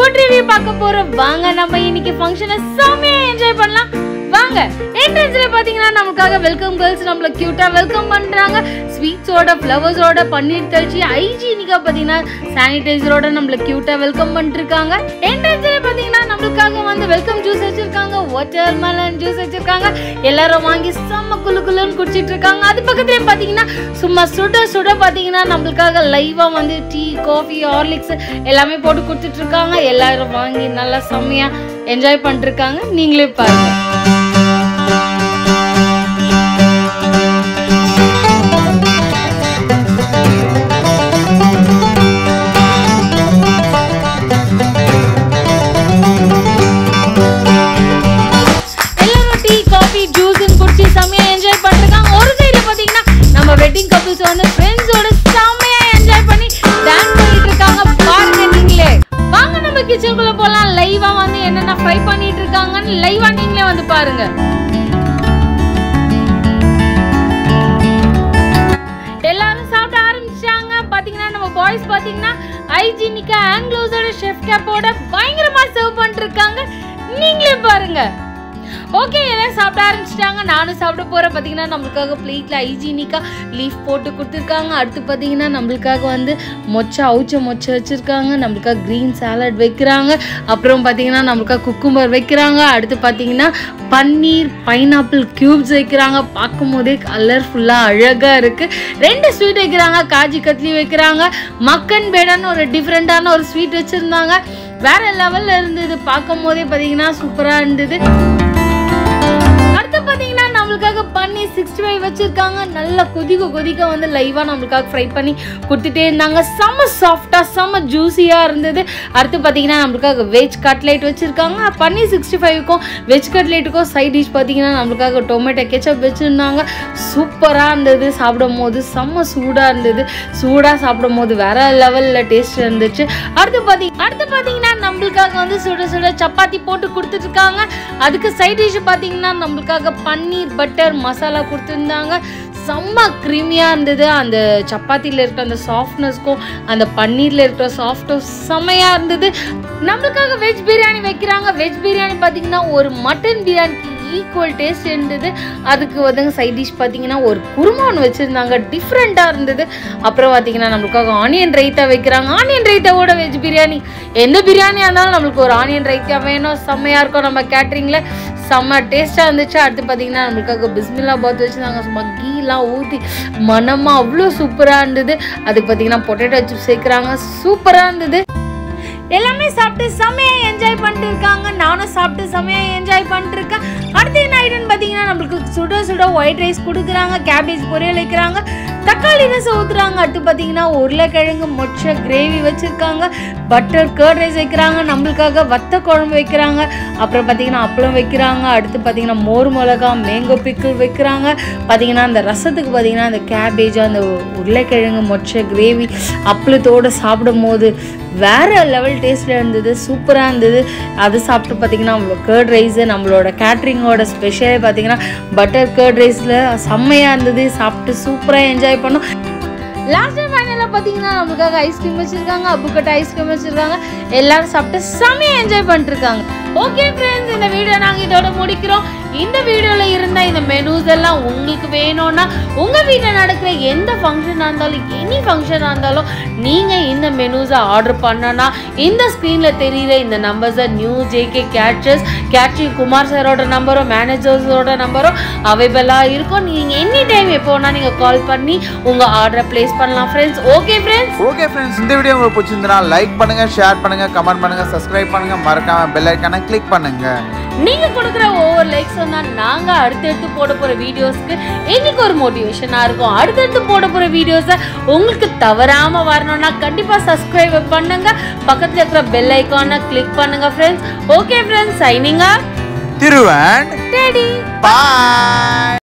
food review பார்க்க போறோம் வாங்க நம்ம இன்னைக்கு ஃபங்க்ஷனை செம்மையா என்ஜாய் பண்ணலாம் வாங்க என்ட்ரன்ஸ்ல பாத்தீங்கன்னா நமக்காக வெல்கம் கேர்ள்ஸ் நம்மள கியூட்டா வெல்கம் பண்றாங்க ஸ்வீட்ஸோட ஃப்ளவர்ஸோட பன்னீர் தெளிச்சு ஹைஜீனிக்கா பாத்தீங்கன்னா சானிடைசரோட நம்மள கியூட்டா வெல்கம் பண்ணிருக்காங்க என்ட்ரன்ஸ்ல பாத்தீங்கன்னா நம்மளுக்காக வந்து வெல்கம் ஜூஸ் வச்சிருக்காங்க வாட்டர் மெலன் ஜூஸ் வச்சிருக்காங்க எல்லாரும் வாங்கி செம்ம குளு குளுன்னு குடிச்சிட்டு இருக்காங்க அது பக்கத்துல பாத்தீங்கன்னா சும்மா சுட சுட பாத்தீங்கன்னா நம்மளுக்காக லைவா வந்து டீ காஃபி ஹார்லிக்ஸ் எல்லாமே போட்டு கொடுத்துட்டு இருக்காங்க எல்லாரும் வாங்கி நல்லா செம்மையா என்ஜாய் பண்ணிட்டு இருக்காங்க நீங்களே பாருங்க எல்லாரும் டீ காஃபி ஜூஸ்னு குடிச்சு செம்மையா என்ஜாய் பண்ணிருக்காங்க ஒரு சைடுல பாத்தீங்கன்னா நம்ம வெட்டிங் கப்பிள்ஸ் வந்து ஃப்ரெண்ட்ஸோட செம்மையா என்ஜாய் பண்ணி டான்ஸ் பண்ணிட்டு இருக்காங்க பாருங்க நீங்களே வாங்க நம்ம கிச்சனுக்குள்ள போலாம் லைவா வந்து என்னென்ன ஃப்ரை பண்ணிட்டு இருக்காங்கன்னு லைவா நீங்களே வந்து பாருங்க எல்லாரும் சாப்பிட ஆரம்பிச்சாங்க பாத்தீங்கன்னா நம்ம பாய்ஸ் பாத்தீங்கன்னா ஹைஜீனிக்கா ஆங்கிலோஸோட ஷெஃப் கேப்போட பயங்கரமா சர்வ் பண்ணிட்டு இருக்காங்க நீங்களே பாருங்க ஓகே எல்லாம் சாப்பிட ஆரம்பிச்சிட்டாங்க நானும் சாப்பிட போறேன் பார்த்தீங்கன்னா நம்மளுக்காக பிளேட்ல ஹைஜீனிக்கா லீஃப் போட்டு கொடுத்துருக்காங்க அடுத்து பார்த்தீங்கன்னா நம்மளுக்காக வந்து மொச்சை அவுச்ச மொச்சை வச்சிருக்காங்க நம்மளுக்காக க்ரீன் சாலட் வைக்கிறாங்க அப்புறம் பார்த்தீங்கன்னா நம்மளுக்காக குக்கும்பர் வைக்கிறாங்க அடுத்து பார்த்தீங்கன்னா பன்னீர் பைனாப்பிள் க்யூப்ஸ் வைக்கிறாங்க பார்க்கும் போதே கலர்ஃபுல்லாக அழகாக இருக்குது ரெண்டு ஸ்வீட் வைக்கிறாங்க காஜி கத்லி வைக்கிறாங்க மக்கன் பேடான்னு ஒரு டிஃப்ரெண்ட்டான ஒரு ஸ்வீட் வச்சுருந்தாங்க வேற லெவலில் இருந்தது பார்க்கும் போதே பார்த்தீங்கன்னா சூப்பராக இருந்தது அடுத்து பாத்தீங்கன்னா நம்மளுக்காக பன்னீர் சிக்ஸ்டி ஃபைவ் வச்சிருக்காங்க நல்லா கொதிக்க கொதிக்க வந்து லைவா நம்மளுக்காக ஃப்ரை பண்ணி கொடுத்துட்டே இருந்தாங்க செம்ம சாஃப்டா செம்ம ஜூஸியா இருந்தது அடுத்து பாத்தீங்கன்னா நம்மளுக்காக வெஜ் கட்லைட் வச்சிருக்காங்க பன்னீர் சிக்ஸ்டி ஃபைவ்க்கும் வெஜ் கட்லைட்டுக்கும் சைட் டிஷ் பாத்தீங்கன்னா நம்மளுக்காக டொமேட்டோ கெச்சப் வச்சிருந்தாங்க சூப்பரா இருந்தது சாப்பிடும் போது செம்ம சூடா இருந்தது சூடா சாப்பிடும் போது வேற லெவல்ல டேஸ்ட் இருந்துச்சு அடுத்து பாத்தீங்க அடுத்து பாத்தீங்கன்னா நம்மளுக்காக வந்து சுட சுட சப்பாத்தி போட்டு கொடுத்துட்டு இருக்காங்க அதுக்கு சைட் டிஷ் பாத்தீங்கன்னா நம்மளுக்காக பன்னீர் பட்டர் மசாலா கொடுத்துருந்தாங்க செம்ம க்ரீமியாக இருந்தது அந்த சப்பாத்தியில் இருக்கிற அந்த சாஃப்ட்னஸ்க்கும் அந்த பன்னீரில் இருக்கிற சாஃப்டும் செம்மையாக இருந்தது நம்மளுக்காக வெஜ் பிரியாணி வைக்கிறாங்க வெஜ் பிரியாணி பார்த்தீங்கன்னா ஒரு மட்டன் பிரியாணிக்கு ஈக்குவல் டேஸ்ட் இருந்தது அதுக்கு வந்து சைட் டிஷ் பார்த்தீங்கன்னா ஒரு குருமா ஒன்று வச்சுருந்தாங்க டிஃப்ரெண்ட்டாக இருந்தது அப்புறம் பார்த்தீங்கன்னா நம்மளுக்காக ஆனியன் ரைத்தா வைக்கிறாங்க ஆனியன் ரைத்தாவோட வெஜ் பிரியாணி எந்த பிரியாணியாக இருந்தாலும் நம்மளுக்கு ஒரு ஆனியன் ரைத்தா வேணும் செம்மையாக இருக்கும் நம்ம கேட்ரிங்கில் செம்ம டேஸ்ட்டாக இருந்துச்சு அடுத்து பார்த்தீங்கன்னா நம்மளுக்காக பிஸ்மில்லா பாத் வச்சுருந்தாங்க சும்மா கீலாம் ஊற்றி மனமாக அவ்வளோ சூப்பராக இருந்தது அதுக்கு பார்த்தீங்கன்னா பொட்டேட்டோ சிப்ஸ் சேர்க்குறாங்க சூப்பராக இருந்தது எல்லாமே சாப்பிட்டு செம்மையா என்ஜாய் பண்ணிட்டு இருக்காங்க நானும் சாப்பிட்டு செம்மையா என்ஜாய் பண்ணிட்டு இருக்கேன் அடுத்து என்ன ஆயிடுன்னு பார்த்தீங்கன்னா நம்மளுக்கு சுட சுட ஒயிட் ரைஸ் கொடுக்குறாங்க கேபேஜ் பொரியல் வைக்கிறாங்க தக்காளி ரசம் ஊற்றுறாங்க அடுத்து பார்த்தீங்கன்னா உருளைக்கிழங்கு மொச்சை கிரேவி வச்சுருக்காங்க பட்டர் கர்ட் ரைஸ் வைக்கிறாங்க நம்மளுக்காக வத்த குழம்பு வைக்கிறாங்க அப்புறம் பார்த்தீங்கன்னா அப்பளம் வைக்கிறாங்க அடுத்து பார்த்தீங்கன்னா மோர் மிளகா மேங்கோ பிக்கிள் வைக்கிறாங்க பார்த்தீங்கன்னா அந்த ரசத்துக்கு பார்த்தீங்கன்னா அந்த கேபேஜ் அந்த உருளைக்கிழங்கு மொச்சை கிரேவி அப்பளத்தோடு சாப்பிடும் போது வேற லெவல் டேஸ்ட்டில் இருந்தது சூப்பராக இருந்தது அது சாப்பிட்டு பார்த்தீங்கன்னா நம்மளோட கேர்ட் ரைஸு நம்மளோட கேட்ரிங்கோட ஸ்பெஷலே பார்த்தீங்கன்னா பட்டர் கேர்ட் ரைஸில் செம்மையாக இருந்தது சாப்பிட்டு சூப்பராக என்ஜாய் பண்ணோம் லாஸ்ட் டைம் ஃபைனலாக பார்த்தீங்கன்னா நம்மளுக்காக ஐஸ்கிரீம் வச்சுருக்காங்க அப்புக்கட்ட ஐஸ்கிரீம் வச்சுருக்காங்க எல்லாரும் சாப்பிட்டு செம்மையாக என்ஜாய் பண்ணிட்டுருக்காங்க ஓகே ஃப்ரெண்ட்ஸ் இந்த வீடியோ நாங்கள் இதோட முடிக்கிறோம் இந்த வீடியோவில் இருந்த இந்த மெனூஸ் எல்லாம் உங்களுக்கு வேணும்னா உங்கள் வீட்டில் நடக்கிற எந்த ஃபங்க்ஷனாக இருந்தாலும் எனி ஃபங்க்ஷனாக இருந்தாலும் நீங்கள் இந்த மெனூஸை ஆர்டர் பண்ணனா இந்த ஸ்க்ரீனில் தெரியுற இந்த நம்பர்ஸை new JK caterers catering Kumar சாரோட நம்பரும் மேனேஜர்ஸோட நம்பரும் அவைலபிளாக இருக்கும் நீங்கள் எனி டைம் எப்போனா நீங்கள் கால் பண்ணி உங்கள் ஆர்டரை ப்ளேஸ் பண்ணலாம் friends okay friends okay friends இந்த வீடியோ உங்களுக்கு பிடிச்சிருந்தனா லைக் பண்ணுங்க ஷேர் பண்ணுங்க கமெண்ட் பண்ணுங்க சப்ஸ்கிரைப் பண்ணுங்க மறக்காம பெல் ஐக்கானை கிளிக் பண்ணுங்க நீங்க கொடுக்குற ஒவ்வொரு லைக்ஸ் தான் நாங்க அடுத்தடுத்து போட போற வீடியோஸ்க்கு இன்னைக்கு ஒரு மோட்டிவேஷனா இருக்கும் அடுத்தடுத்து போட போற வீடியோஸை உங்களுக்கு தவறாம வரணும்னா கண்டிப்பா சப்ஸ்கிரைப் பண்ணுங்க பக்கத்துல இருக்கிற பெல் ஐக்கானை கிளிக் பண்ணுங்க ஃப்ரெண்ட்ஸ் ஓகே ஃப்ரெண்ட்ஸ் சைனிங்கா திருவன் டேடி பாய்